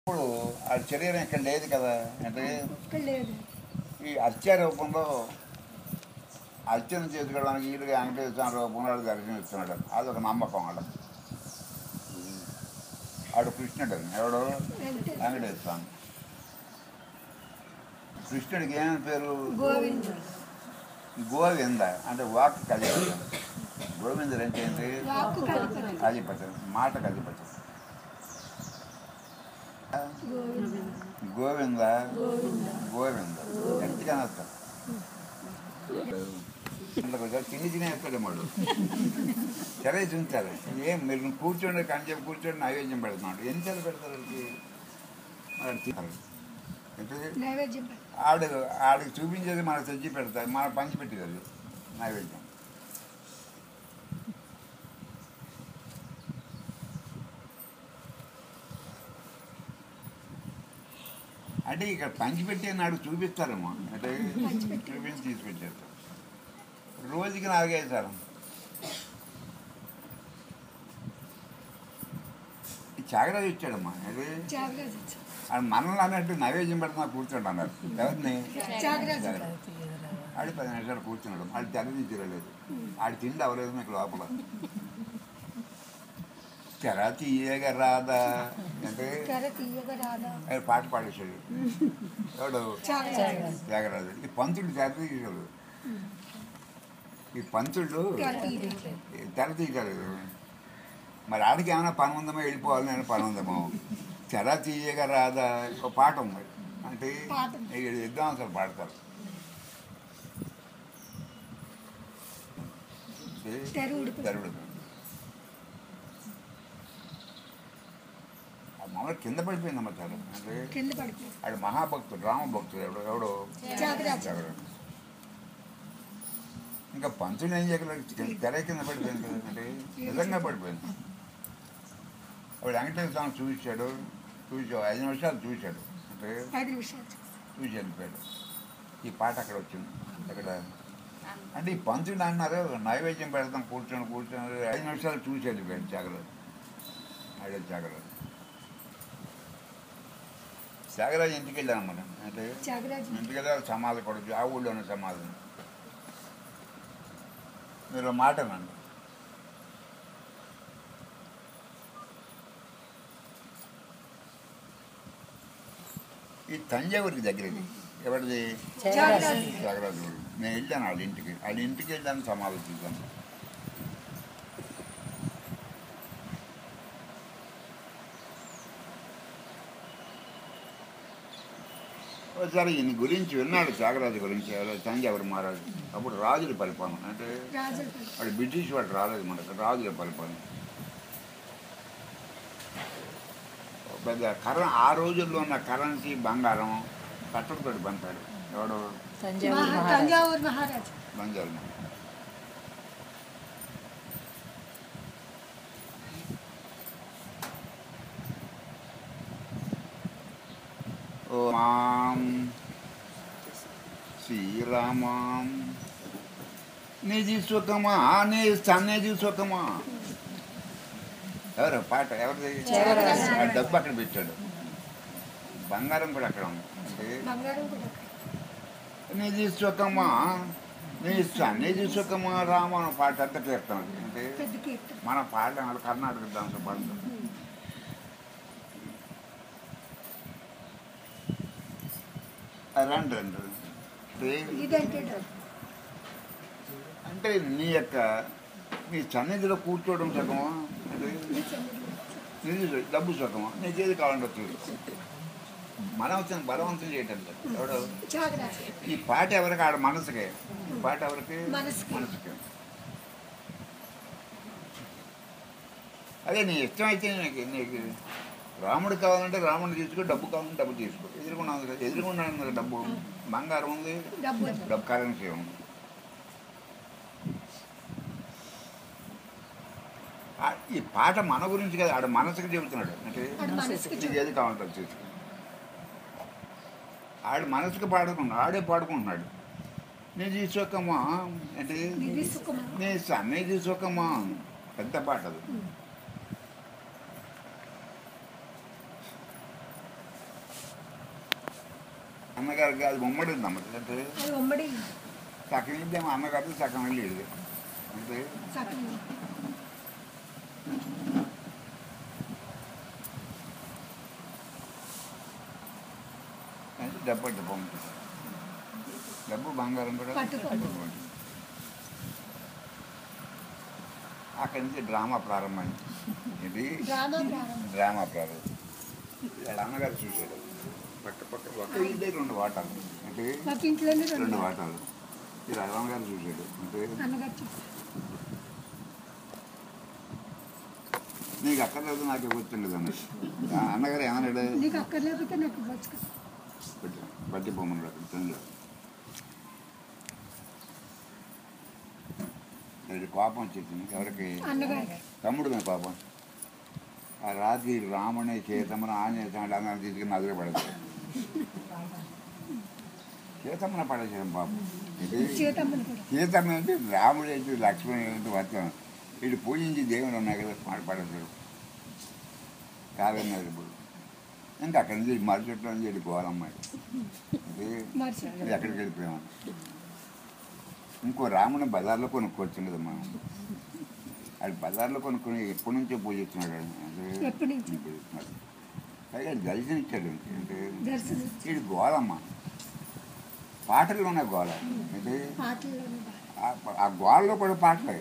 ఇప్పుడు ఆ శరీరం ఇక్కడ లేదు కదా అంటే ఇక్కడ లేదు ఈ అర్చ రూపంలో అర్చన చేసుకోవడానికి వీలుగా వెంకటేశ్వర స్వామి రూపంలో వాడు దర్శనం ఇస్తున్నాడు అదొక నమ్మకం వాడు ఆడు కృష్ణుడు ఎవడు వెంకటేశ్వర వెంకటేశ్వర స్వామి కృష్ణుడికి ఏమని పేరు గోవింద గోవింద అంటే వాక్ కలిపి గోవిందుడు అంటే ఏంటి వాక్కు కల్పన అధిపతి మాటకు అధిపతి గోవింద గోవింద గోవింద గట్టిగా వస్తారు తిని తినేస్తాడు వాడు సరే చూంచారు ఏం మీరు కూర్చోండి కంచెపు కూర్చోండి నైవేద్యం పెడుతున్నాడు ఎన్నిసార్లు పెడతారు వాళ్ళకి మరి తినరు. అంటే నైవేద్యం పెట్టు. ఆవిడ ఆవిడకి చూపించేది మనకు తెచ్చి పెడతారు మన పంచి పెట్టేది నైవేద్యం అంటే ఇక్కడ పంచిపెట్టే నాడు చూపిస్తారేమో అంటే చూపించి తీసుకొచ్చేస్తారు రోజుకి నాలుగైదు సార్ చాగరాజు ఇచ్చాడమ్మా అది త్యాగరాజు ఇచ్చాడు. ఆడు మనల్ని అన్నట్టు నైవేద్యం పెడుతున్నా కూర్చోండి అన్నారు ఎవరిని త్యాగరాజు ఆడి పది నిమిషాలు కూర్చున్నాడు ఆడి తెరది తిరగలేదు ఆడి తిండి అవ్వలేదు మీకు లోపల తెర తీయగా రాదా అంటే తెర తీయగా రాదా ఆయన పాట పాడేశాడు ఎవడు త్యాగరాజు త్యాగరాజు ఈ పంతుడు తెర తీసాడు ఈ పంతుడు తెర తీయగా తెర తీయగలదు మరి ఆడికి ఏమైనా పని ఉందమో వెళ్ళిపోవాలి నేను పని ఉందమో తెర తీయగా రాదా ఒక పాట ఉంది అంటే పాట. ఇక్కడ విద్వాంసులు పాడతారు తెర ఊడిపోయింది. తెర ఊడిపోయింది. ఆ మామూలు కింద పడిపోయిందమ్మ తెర అంటే కింద పడిపోయింది ఆడు మహాభక్తుడు రామభక్తుడు ఎవడు ఎవడు త్యాగరాజు త్యాగరాజు. ఇంకా పంచులు ఏం చేయగలరు కింద- తెర కింద పడిపోయింది కదా అంటే నిజంగా పడిపోయింది వాడు వెంకటేశ్వర స్వామి చూశాడు చూసి ఐదు నిమిషాలు చూశాడు అంటే ఐదు నిమిషాలు చూసి వెళ్ళిపోయాడు ఈ పాట అక్కడ వచ్చింది అక్కడ అంటే ఈ పంచులు అన్నారు నైవేద్యం పెడతాం కూర్చొని కూర్చొని ఐదు నిమిషాలు చూసి వెళ్ళిపోయాడు జాగ్రత్త అదే జాగ్రత్త త్యాగరాజు ఇంటికి వెళ్ళాను మనం అంటే త్యాగరాజు ఇంటికి వెళ్ళాలి సమాధి కొడుకు ఆ ఊళ్ళోనే సమాధి మీరు ఒక మాట అనండి ఈ తంజావూరికి దగ్గరది ఎవరిది త్యాగరాజు త్యాగరాజు ఊరు. నేను వెళ్ళాను వాళ్ళ ఇంటికి వాళ్ళ ఇంటికి వెళ్ళాను సమాధి చూశాను ఒకసారి ఈయన గురించి విన్నాడు త్యాగరాజు గురించి ఎవరో తంజావూరు మహారాజు అప్పుడు రాజుల పరిపాలన అంటే రాజు వాడు బ్రిటిష్ వాడు రాలేదు మనకు రాజుల పరిపాలన పెద్ద కర ఆ రోజుల్లో ఉన్న కరెన్సీ బంగారం కట్టలతోటి పంపాడు ఎవడు తంజావూరు మహా- మహారాజు తంజావూరు మహారాజు బంగారం ఓ మాం శ్రీరామాం నిధి సుఖమా నీ సన్నిధి సుఖమా ఎవరు పాట ఎవరిది త్యాగరాజు. ఆ డబ్బు అక్కడ పెట్టాడు బంగారం కూడా అక్కడ ఉంది అంటే బంగారం కూడా నిధి సుఖమా నీ సన్నిధి సుఖమా రామ అనే పాట అంతా తీరుతాం అంటే పెద్ద కీర్తన మన పాట వాళ్ళు కర్ణాటక దాంట్లో పాడుతాం రండి రండి అంటే ఇదంటే డబ్బు. అంటే నీ యొక్క నీ సన్నిధిలో కూర్చోవడం సుఖమా అంటే ఈ సన్నిధిలో. నిధి సు- డబ్బు సుఖమా నీకు ఏది కావాలంటే చూడు బలవంతం బలవంతం చేయటం లేదు ఎవడు త్యాగరాజు ఈ పాట ఎవరికి ఆడ మనసుకే ఈ పాట ఎవరికి మనసుకి. మనసుకే అదే నీ ఇష్టం అయితే నీకు నీకు రాముడు కావాలంటే రాముడు తీసుకో డబ్బు కావాలంటే డబ్బు తీసుకో ఎదురుకుండా ఉంది కదా ఎదురుకుండా ఉంది కదా డబ్బు బంగారం ఉంది డబ్బు డబ్బు కరెన్సీ ఉంది ఆ- ఈ పాట మన గురించి కదా ఆడ మనసుకు చెబుతున్నాడు అంటే వాడు మనసుకి నీకు ఏది కావాలంటే అది తీసుకో ఆడు మనసుకు పాడుకున్నాడు ఆడే పాడుకుంటున్నాడు నేను తీసుకోకమ్మా అంటే నిధి సుఖమా నీ సన్నిధి సుఖమా పెద్ద పాట అది అన్నగారికి అది ఉమ్మడి ఉంది అమ్మ అంటే అది ఉమ్మడి సగం ఇద్దాము అన్నగారికి సగం వెళ్ళేది అంటే సగం అంటే డబ్బు అంటే బొమ్మ డబ్బు బంగారం కూడా పట్టుకోండి. పట్టుకోండి. అక్కడి నుంచి డ్రామా ప్రారంభమైంది ఇది డ్రామా ప్రారంభం డ్రామా ప్రారంభం వాళ్ళ అన్నగారు చూశాడు పక్క పక్క ఒక ఇల్లే రెండు వాటాలు అంటే మాకు ఇంట్లోనే రెండు రెండు వాటాలు ఈ రాఘవన్ గారు చూశాడు అంటే అన్నగారు చూసి నీకు అక్కర్లేదు నాకు గుర్తుండదు అన్నట్టు ఆ అన్నగారు ఏమన్నాడు నీకు అక్కర్లేకపోతే నాకు ఇవ్వచ్చు కదా బట్టి బట్టి బొమ్మను అక్కడ తండ్రి ఇది కోపం వచ్చేసింది ఎవరికి అన్నగారికి తమ్ముడు మీద కోపం ఆ రాత్రి రాముని చేతమ్మను ఆంజనేయ స్వామి అందరం తీసుకుని నదిలో పడేసాడు చేతమ్మన పడేసాడు పాపం ఇది సీతమ్మని కూడా సీతమ్మ అంటే రాముడు ఏంటి లక్ష్మణుడు ఏంటి వచ్చాం వీడు పూజించి దేవుడు ఉన్నాయి కదా మాట పడేసాడు కాదన్నారు ఇప్పుడు ఇంకా అక్కడి నుంచి మరుసట్లో నుంచి వెళ్ళి గోలమ్మాయి ఇది మర్చి ఇది ఎక్కడికి వెళ్ళిపోయాం ఇంకో రాముని బజార్లో కొనుక్కొచ్చింది మనం అది బజార్లో కొనుక్కొని ఎప్పటి నుంచో పూజిస్తున్నాడు అంటే ఎప్పటి నుంచి పూజిస్తున్నాడు పైగా దర్శనం ఇచ్చాడు అంటే దర్శనం వీడు గోలమ్మ పాటలు ఉన్నాయి గోల అంటే పాటల్లోనే బాగా. ఆ- ఆ గోలలో కూడా పాటలే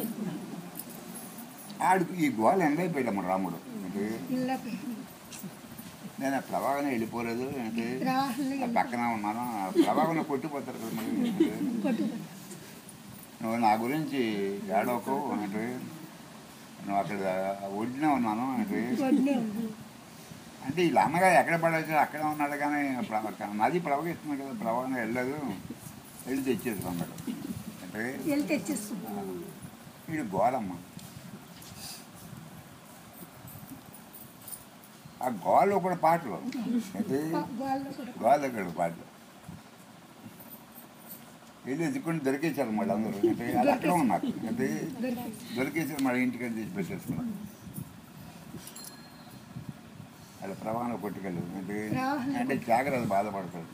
ఆడికి ఈ గోల ఎండైపోయాడమ్మ రాముడు అంటే ఇళ్ళ పెట్టి నేను ఆ ప్రభావం వెళ్ళిపోలేదు అంటే ప్రవాహంలో ఆ పక్కన ఉన్నాను ఆ ప్రభావం కొట్టిపోతారు కదా మరి అంటే కొట్టుకుంటాం నువ్వు నా గురించి ఏడవకు అంటే నువ్వు అక్కడ ఒడ్డునే ఉన్నాను అంటే వడ్నే ఉంది అంటే వీళ్ళ అన్నగారు ఎక్కడ పడేసి అక్కడే ఉన్నాడు కానీ ప్ర- నది ప్రవహిస్తుంది కదా ప్రవాహం వెళ్ళలేదు వెళ్ళి తెచ్చేసుకున్నాడు అంటే వెళ్ళి తెచ్చేస్తున్నాం వీడు గోలమ్మ ఆ గోల్లో కూడా పాటలు అంటే వాళ్ళు కూడా గోల్లో కూడా పాటలు వెళ్ళి ఎత్తుకొని దొరికేశారు మళ్ళీ అందరూ అంటే అది అక్కడ ఉన్నారు అంటే దొరికేసి దొరికేసారు మళ్ళీ ఇంటికి తీసి పెట్టేసుకున్నారు అలా ప్రవాహంలో కొట్టుకెళ్ళదు అంటే ప్రవాహంలో అంటే జాగ్రత్త బాధపడతాడు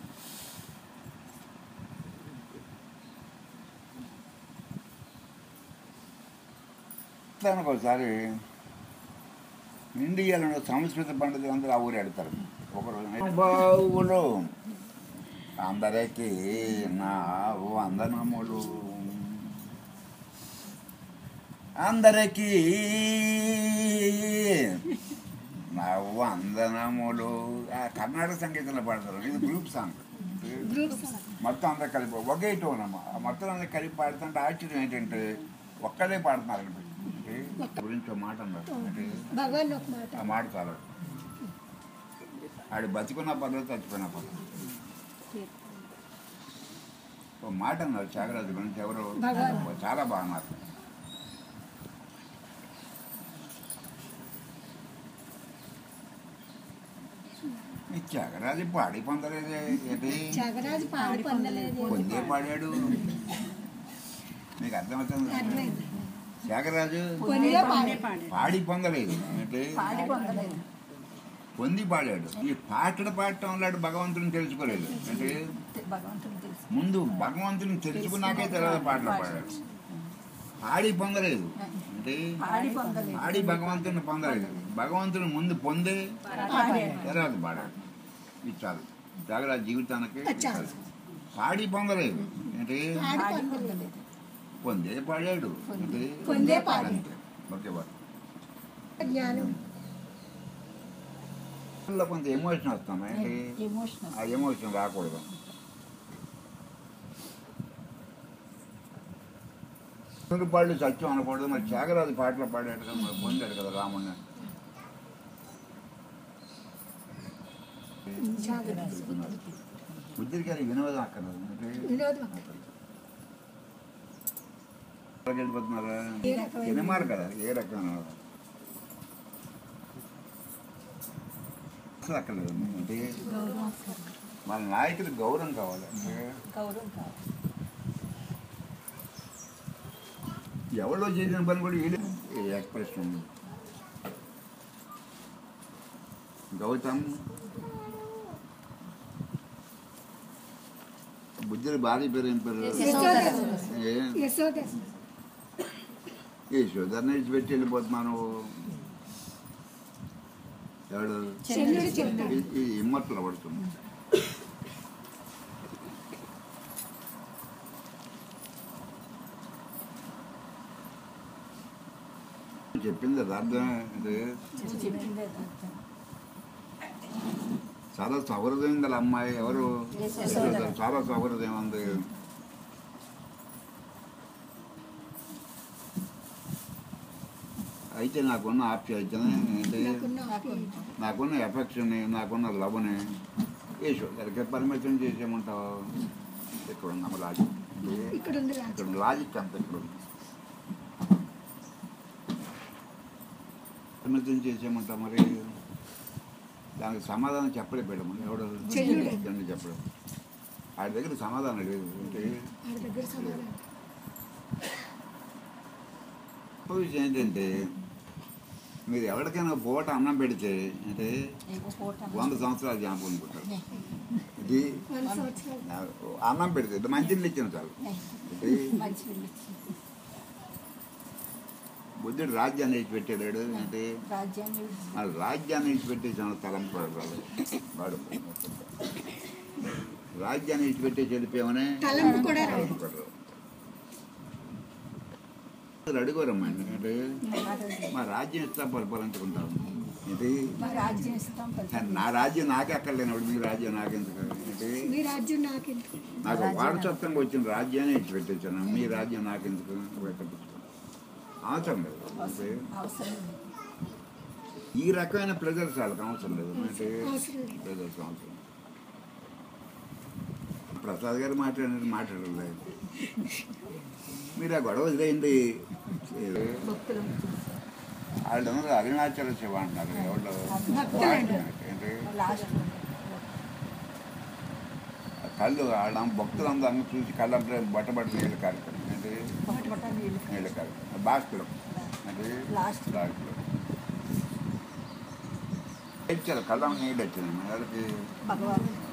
దానికి ఒకసారి ఇండియాలో సంస్కృత పండితులు అందరూ ఆ ఊరు ఎడతారు ఒకరోజు బావులు అందరికీ నా వందనములు అందరికీ నా వందనములు ఆ కర్ణాటక సంగీతంలో పాడతారు ఇది గ్రూప్ సాంగ్ గ్రూప్ సాంగ్ మొత్తం అందరు కలిపి ఒకే టోన్ అమ్మ ఆ మొత్తం అందరు కలిపి పాడుతుంటే ఆశ్చర్యం ఏంటంటే ఒక్కడే పాడుతున్నారు అనిపిస్తుంది. అంటే గురించి ఒక మాట అన్నారు అంటే భగవాన్ ఒక మాట ఆ మాట చాలు ఆడు బతికున్న పర్లేదు చచ్చిపోయిన పర్లేదు ఒక మాట అన్నారు త్యాగరాజు గురించి ఎవరు భగవాన్. చాలా బాగా అన్నారు ఈ త్యాగరాజు పాడి పొందలేదే ఏంటి జగరాజు పాడి పొందలేదు పొందే పాడాడు నీకు అర్థమవుతుంది అర్థమైంది త్యాగరాజు కొనియే పాడి పాడి పొందలేదు అంటే పొంది పాడాడు ఈ పాటలు పాడటం లాంటి భగవంతుని తెలుసుకోలేదు అంటే ముందు భగవంతుని తెలుసుకున్నాకే తర్వాత పాటలు పాడాడు పాడి పొందలేదు అంటే పాడి భగవంతుని పొందలేదు భగవంతుని ముందు పొందే తర్వాత పాడాడు ఇది చాలు త్యాగరాజు జీవితానికి ఇది చాలు. చాలు. పాడి పొందలేదు అంటే పాడి పొందలేదు పొందే పాడాడు అంటే పొందే పాడాడు. అంతే. ఓకే బా జ్ఞానం అందులో కొంత ఎమోషన్ వస్తాం ఏంటి ఎమోషనల్ ఆ ఎమోషన్ రాకూడదు నూరు పాళ్ళు సత్యం అనకూడదు మరి త్యాగరాజు పాటలు పాడాడు కదా మరి పొందాడు కదా రాముడిని బుద్ధికి అది వినోదం అక్కర్లేదు అంటే వినోదం ఎక్కడికి వెళ్ళిపోతున్నారా ఏ రకమైన- సినిమాలు కదా ఏ రకమైన అసలు అక్కర్లేదు అంటే వాళ్ళ నాయకుడికి గౌరవం కావాలి అంటే గౌరవం కావాలి ఎవరో చేసిన పని కూడా వీళ్ళు ఈ ఎక్స్ప్రెషన్ ఉంది గౌతమ్ బుద్ధుడి భార్య పేరు ఏం పేరు ఏ? యశోద యశోధర్ని విడిచిపెట్టి వెళ్ళిపోతున్నాను ఎవడు చంద్రుడు చెప్తాడు ఈ- ఈ ఇమ్మట్లు పడుతుంది చెప్పింది అది అర్థం ఏంటి? చాలా సౌహృదయం గల అమ్మాయి ఎవరు యశోద. చాలా సౌహృదయం ఉంది అయితే నాకున్న ఆప్యాయతని ఏంటి నాకున్న ఆప్యాయత. నాకున్న ఎఫెక్షన్ నాకున్న లవ్ని యేసు దానికి పర్మిషన్ చేసేయమంటావు ఇక్కడ ఉన్నాము లాజిక్ ఇక్కడ ఉంది రాజు ఇక్కడ లాజిక్ అంత ఇక్కడ ఉంది పర్మిషన్ చేసేయమంటావు మరి దానికి సమాధానం చెప్పలే మేడం ఎవడు చెల్లుడు. చెల్లుడు చెప్పడం ఆడి దగ్గర సమాధానం లేదు ఏంటి ఆడ దగ్గర సమాధానం ఇంకో విషయం ఏంటంటే మీరు ఎవరికైనా పూట అన్నం పెడితే అంటే వంద సంవత్సరాలు జ్ఞాపకం అనుకుంటారు ఇది వంద సంవత్సరాలు నా- అన్నం పెడితే ఇది మంచినీళ్ళు ఇచ్చిన చాలు ఇది బుద్ధుడు రాజ్యాన్ని ఇచ్చి పెట్టాడు అంటే రాజ్యాన్ని ఆ రాజ్యాన్ని ఇచ్చి పెట్టేసిన తలంపు వాడు వాడు రాజ్యాన్ని ఇచ్చి పెట్టేసి వెళ్ళిపోయామని తలంపు కూడా రాదు. తలంపు కూడా రాదు. అడుగురమ్మా ఎందుకంటే మా రాజ్యం ఇస్తా పరిపాలించుకుంటాం ఇది మా రాజ్యం ఇస్తాం నా రాజ్యం నాకే అక్కర్లేనప్పుడు మీ రాజ్యం నాకెందుకు ఇది మీ రాజ్యం నాకెందుకు నాకు వారసత్వంగా వచ్చిన రాజ్యాన్ని ఇచ్చి పెట్టేసాను మీ రాజ్యం నాకెందుకు పెట్టబుచ్చుకో అవసరం లేదు అంటే అవసరం లేదు. ఈ రకమైన ప్రెజర్స్ వాళ్ళకి అవసరం లేదు అంటే అవసరం లేదు. ప్రెజర్స్ అవసరం ప్రసాద్ గారు మాట్లాడినట్టు మాట్లాడలేదు మీరు ఆ గొడవ వదిలేయండి భక్తులు వాళ్ళు అందరూ అరుణాచల శివ అంటారు ఎవరు భక్తులండి. ఏంటి లాస్ట్ ఆ కళ్ళు వాళ్ళ భక్తులందరూ చూసి కళ్ళంటే బట్టబట్ట నీళ్ళు కార్యక్రమం ఏంటి పట్ట పట్ట నీళ్ళు నీళ్ళు కార్యక్రమం బాస్కులం అంటే Last. లాస్ట్లో ఇచ్చారు కళ్ళం నీళ్ళు వచ్చింది వాళ్ళకి భగవాన్